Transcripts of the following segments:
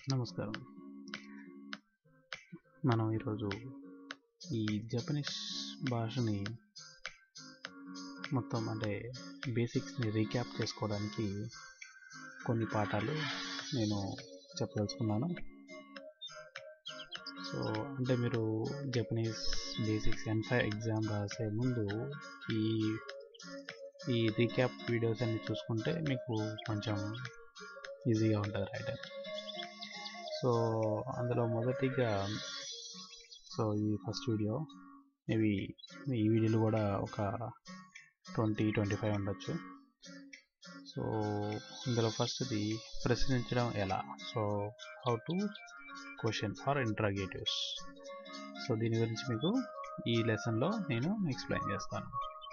నమస్కారం మనం ఈరోజు ఈ జపనీస్ భాషని మొత్తం అంటే బేసిక్స్ని రీక్యాప్ చేసుకోవడానికి కొన్ని పాఠాలు నేను చెప్పదలుచుకున్నాను సో అంటే మీరు జపనీస్ బేసిక్స్ ఎన్ఫై ఎగ్జామ్ రాసే ముందు ఈ ఈ రీక్యాప్ వీడియోస్ అన్ని చూసుకుంటే మీకు కొంచెం ఈజీగా ఉంటుంది రైటర్ సో అందులో మొదటిగా సో ఈ ఫస్ట్ వీడియో మేబీ ఈ వీడియోలు కూడా ఒక ట్వంటీ ట్వంటీ ఫైవ్ ఉండొచ్చు సో ఇందులో ఫస్ట్ది ప్రశ్నించడం ఎలా so how to question or interrogatives so దీని గురించి మీకు ఈ లెసన్లో నేను ఎక్స్ప్లెయిన్ చేస్తాను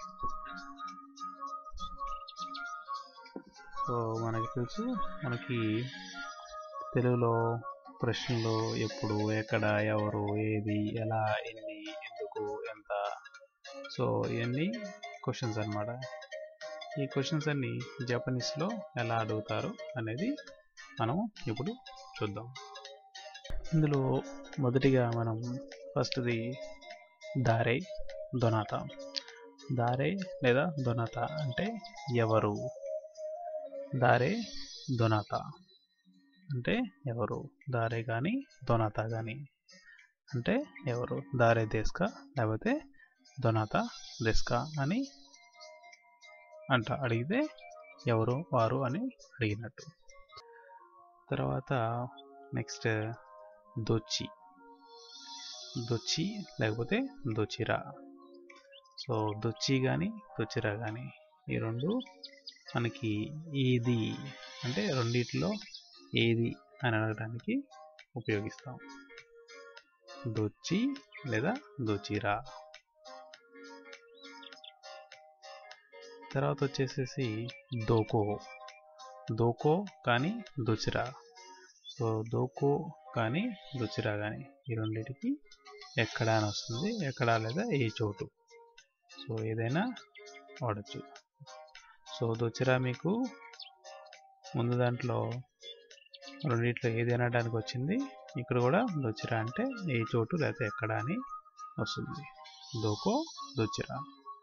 సో మనకి తెలుసు మనకి తెలుగులో ప్రశ్నలు ఎప్పుడు ఎక్కడ ఎవరు ఏది ఎలా ఎన్ని ఎందుకు ఎంత సో ఇవన్నీ క్వశ్చన్స్ అన్నమాట ఈ క్వశ్చన్స్ అన్ని జపనీస్లో ఎలా అడుగుతారు అనేది మనం ఇప్పుడు చూద్దాం ఇందులో మొదటిగా మనం ఫస్ట్ది దారే దొనాత దారే లేదా దొనాత అంటే ఎవరు దారే దొనాత అంటే ఎవరు దారే కానీ దొనాత కానీ అంటే ఎవరు దారే దేస్కా లేకపోతే దొనాత దేస్కా అని అంట అడిగితే ఎవరు వారు అని అడిగినట్టు తర్వాత నెక్స్ట్ దొచ్చి దొచ్చి లేకపోతే దొచిరా సో దొచ్చి కానీ దొచిరా కానీ ఈ రెండు మనకి ఏది అంటే రెండిట్లో ఏది అని అడగడానికి ఉపయోగిస్తాం దొచ్చి లేదా దొచిరా తర్వాత వచ్చేసేసి దోకో దోకో కానీ దొచిరా సో దోకో కానీ దొచిరా కానీ ఈ రెండింటికి ఎక్కడ అని వస్తుంది ఎక్కడ లేదా ఏ చోటు సో ఏదైనా వాడచ్చు సో దొచిరా మీకు ముందు దాంట్లో రెండిట్లో ఏది అనడానికి వచ్చింది ఇక్కడ కూడా దొచ్చిరా అంటే ఏ చోటు లేకపోతే ఎక్కడ అని వస్తుంది దోకో దొచ్చిరా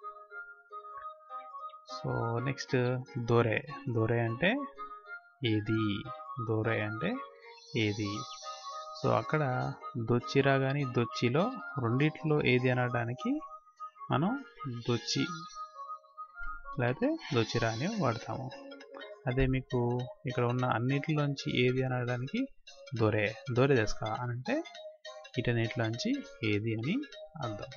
సో నెక్స్ట్ దోరే దోరే అంటే ఏది దోరే అంటే ఏది సో అక్కడ దొచ్చిరా కానీ దొచ్చిలో రెండిట్లో ఏది అనడానికి మనం దొచ్చి లేకపోతే దొచ్చిరా అని వాడతాము అదే మీకు ఇక్కడ ఉన్న అన్నిటిలోంచి ఏది అనడానికి దొరే దొరే తెస్కా అని అంటే ఇటన్నిటిలోంచి ఏది అని అర్థం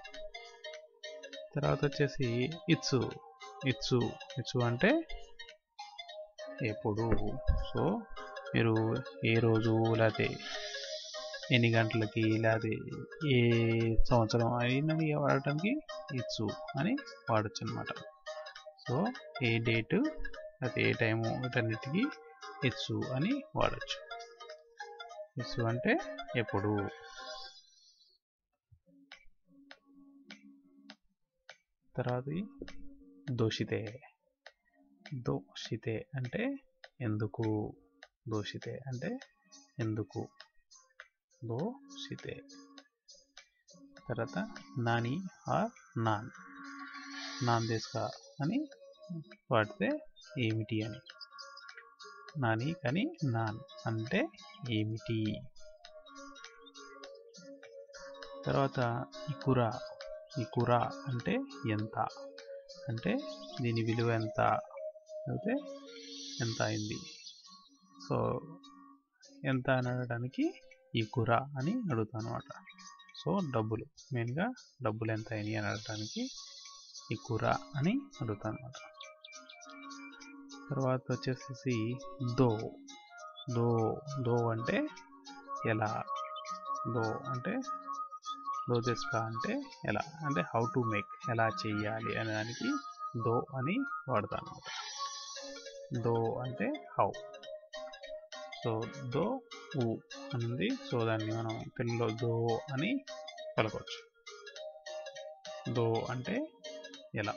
తర్వాత వచ్చేసి ఇత్సు ఇత్సు ఇత్సు అంటే ఎప్పుడు సో మీరు ఏ రోజు లేకపోతే ఎన్ని గంటలకి లేకపోతే ఏ సంవత్సరం అయినవి వాడటానికి ఇత్సు అని వాడచ్చు అనమాట సో ఏ డేటు అది ఏ టైము వీటన్నిటికీ ఇత్సు అని వాడచ్చు ఇత్సు అంటే ఎప్పుడు తర్వాత దోషితే దోషితే అంటే ఎందుకు దోషితే అంటే ఎందుకు దోషితే తర్వాత నాని ఆర్ నాన్ నాన్ దేస్కా అని వాడితే ఏమిటి అని నాని కానీ నాన్ అంటే ఏమిటి తర్వాత ఇకుర ఇకుర అంటే ఎంత అంటే దీని విలువ ఎంత అయితే ఎంత అయింది సో ఎంత అని అడగడానికి ఈ కుర అని అడుగుతాను అనమాట సో డబ్బులు మెయిన్గా డబ్బులు ఎంత అయినాయి అని అడగడానికి ఈ కూర అని అడుగుతాను అనమాట తర్వాత వచ్చేసేసి దో దో దో అంటే ఎలా దో అంటే దో తెస్కా అంటే ఎలా అంటే హౌ టు మేక్ ఎలా చేయాలి అనే దానికి దో అని వాడతాను అనమాట దో అంటే హౌ సో దో ఊ అని సో దాన్ని మనం తెలుగులో దో అని పలకవచ్చు దో అంటే ఎలా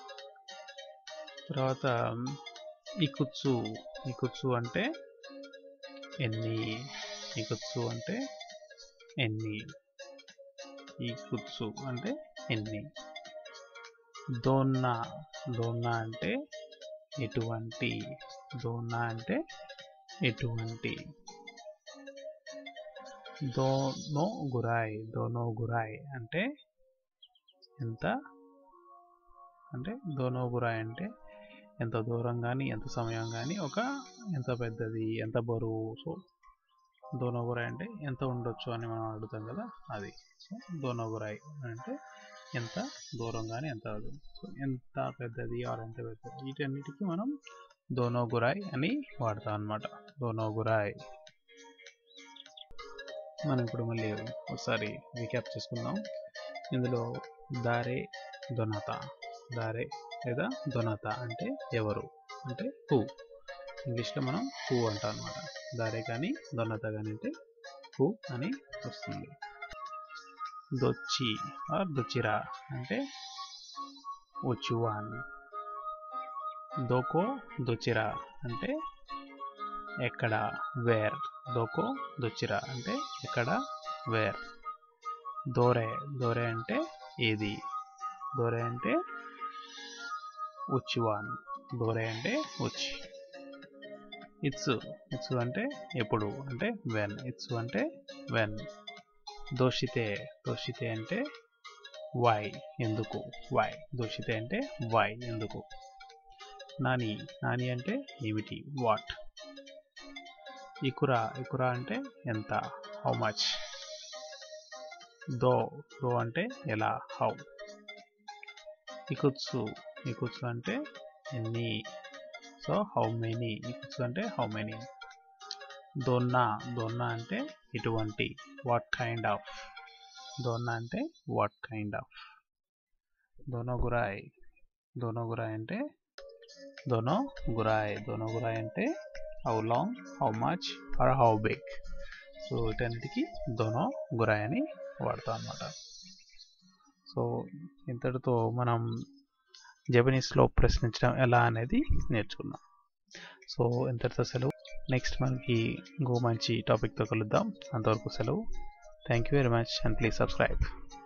తర్వాత ఇకుత్సు ఇకుత్సు అంటే ఎన్ని ఇకుత్సు అంటే ఎన్ని ఇకుత్సు అంటే ఎన్ని దోన్నా దోన్నా అంటే ఎటువంటి దోన్నా అంటే ఎటువంటి దోనో గురాయ్ దోనో గురాయ్ అంటే ఎంత అంటే దోనో గురాయ్ అంటే ఎంత దూరం కానీ ఎంత సమయం కానీ ఒక ఎంత పెద్దది ఎంత బరువు సో దోనోగురాయ్ అంటే ఎంత ఉండొచ్చు అని మనం అడుగుతాం కదా అది సో దోనోగురాయ్ అంటే ఎంత దూరం కానీ ఎంత సో ఎంత పెద్దది ఆర్ ఎంత పెద్దది వీటన్నిటికీ మనం దోనోగురాయ్ అని వాడతాం అనమాట దోనోగురాయ్ మనం ఇప్పుడు మళ్ళీ ఒకసారి రీక్యాప్ చేసుకుందాం ఇందులో దారే దొనత దారే లేదా దొనత అంటే ఎవరు అంటే హూ ఇంగ్లీష్లో మనం హూ అంటాం అనమాట దారే కానీ దొనత కానీ అంటే హూ అని వస్తుంది దొచ్చి ఆర్ దొచ్చిరా అంటే ఉచువాన్ దోకో దొచ్చిరా అంటే ఎక్కడ వేర్ దోకో దొచ్చిరా అంటే ఎక్కడ వేర్ దోరే దోరే అంటే ఏది దోరే అంటే ఉచ్చివాన్ దోరే అంటే ఉచి ఇట్స్ ఇట్స్ అంటే ఎప్పుడు అంటే వెన్ ఇట్స్ అంటే వెన్ దోషితే దోషితే అంటే వై ఎందుకు వై దోషితే అంటే వై ఎందుకు నాని నాని అంటే ఏమిటి వాట్ ఇకురా ఇకురా అంటే ఎంత హౌ మచ్ దో దో అంటే ఎలా హౌ ఇకుత్సు ఇకుత్సు అంటే ఎన్ని సో హౌ మెనీ ఇకుత్సు అంటే హౌ మెనీ దోన్నా దోన్నా అంటే ఇటువంటి వాట్ కైండ్ ఆఫ్ దోన్నా అంటే వాట్ కైండ్ ఆఫ్ దోనో గురాయ్ దోనో గురాయ్ అంటే దోనో గురాయ్ దోనో గురాయ్ అంటే how long how much or how big so వీటన్నిటికీ దోనో గురాయ్ అని వాడతాం అన్నమాట సో ఇంతటితో మనం జపనీస్లో ప్రశ్నించడం ఎలా అనేది నేర్చుకున్నాం సో ఇంతటితో సెలవు నెక్స్ట్ మనకి ఇంకో మంచి టాపిక్తో కలుద్దాం అంతవరకు సెలవు thank you very much and please subscribe